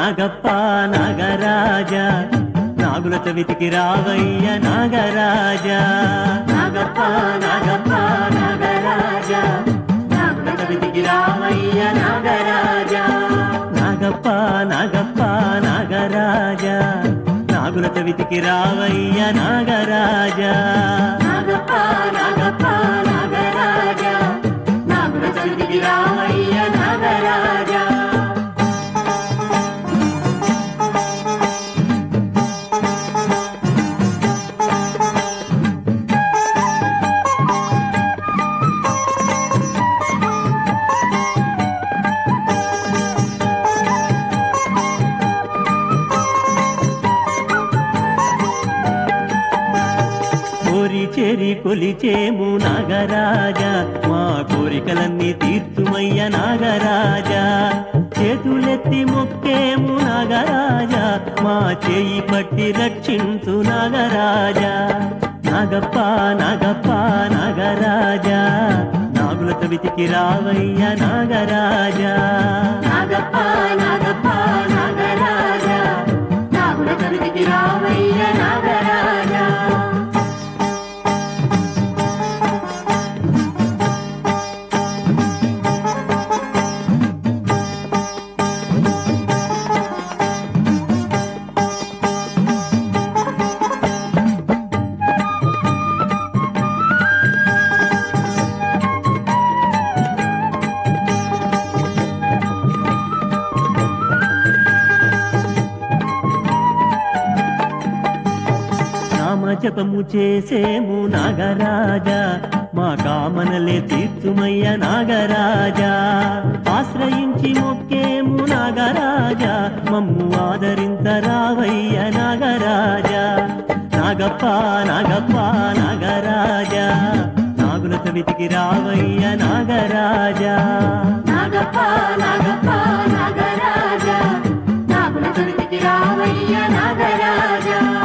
నాగప్ప నాగరాజ నాగుల చవితికి రావయ్య నాగరాజ నాగప్ప నాగప్ప నాగరాజ నాగుల చవితికి రావయ్య నాగరాజ నాగప్ప నాగప్ప నాగరాజ నాగుల చవితికి రావయ్య నాగరాజ నాగప్ప నాగప్ప నాగరాజ నాగుల చవితికి రావయ్య నాగరాజ కోరి చేరి కొలిచేము నాగరాజ మా కోరికలన్నీ తీర్చుమయ్య నాగరాజ చేతులెత్తి మొక్కేము నాగరాజ మా చేయి పట్టి రక్షించు నాగరాజ నాగప్ప నాగప్ప నాగరాజ నాగుల చవితికి రావయ్య నాగరాజ నాగప్ప నాగప్ప నాగరాజ నాగుల చవితికి రావయ్య నాగరాజ నామజపము చేసేము నాగరాజ మా కామనలే తీర్చుమయ్య నాగరాజ ఆశ్రయించి మొక్కేము నాగరాజ మమ్ము ఆదరించరావయ్య నాగరాజ నాగప్ప నాగప్ప నాగరాజ నాగుల చవితికి రావయ్య నాగరాజ నాగప్ప నాగప్ప నాగరాజ నాగుల చవితికి రావయ్య నాగరాజ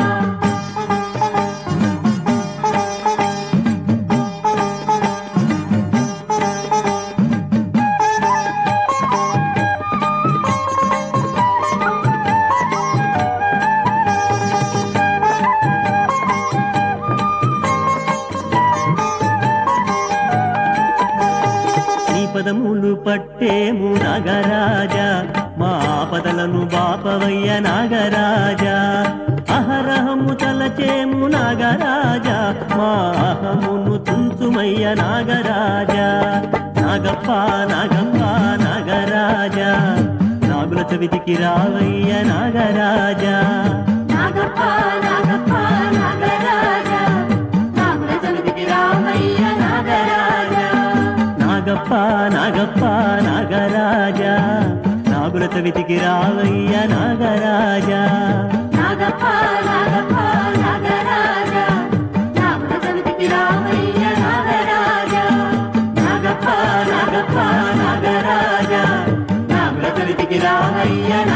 నీ పదములు పట్టేము నాగరాజ మా ఆపదలను బాపవయ్య నాగరాజ అహరహము తలచేము నాగరాజ మా అహమును తుంచుమయ్య నాగరాజ నాగప్ప నాగప్ప నాగరాజ నాగుల చవితికి రావయ్య నాగరాజ నాగప్ప నాగప్ప నాగరాజ నాగుల చవితికి రావయ్య నాగరాజ నాగప్ప నాగప్ప నాగరాజ నాగుల చవితికి రావయ్య నాగరాజ నాగప్ప నాగప్ప నాగరాజ నాగుల చవితికి రావయ్య నాగరాజ నాగప్ప నాగప్ప నాగరాజ నాగుల చవితికి రావయ్య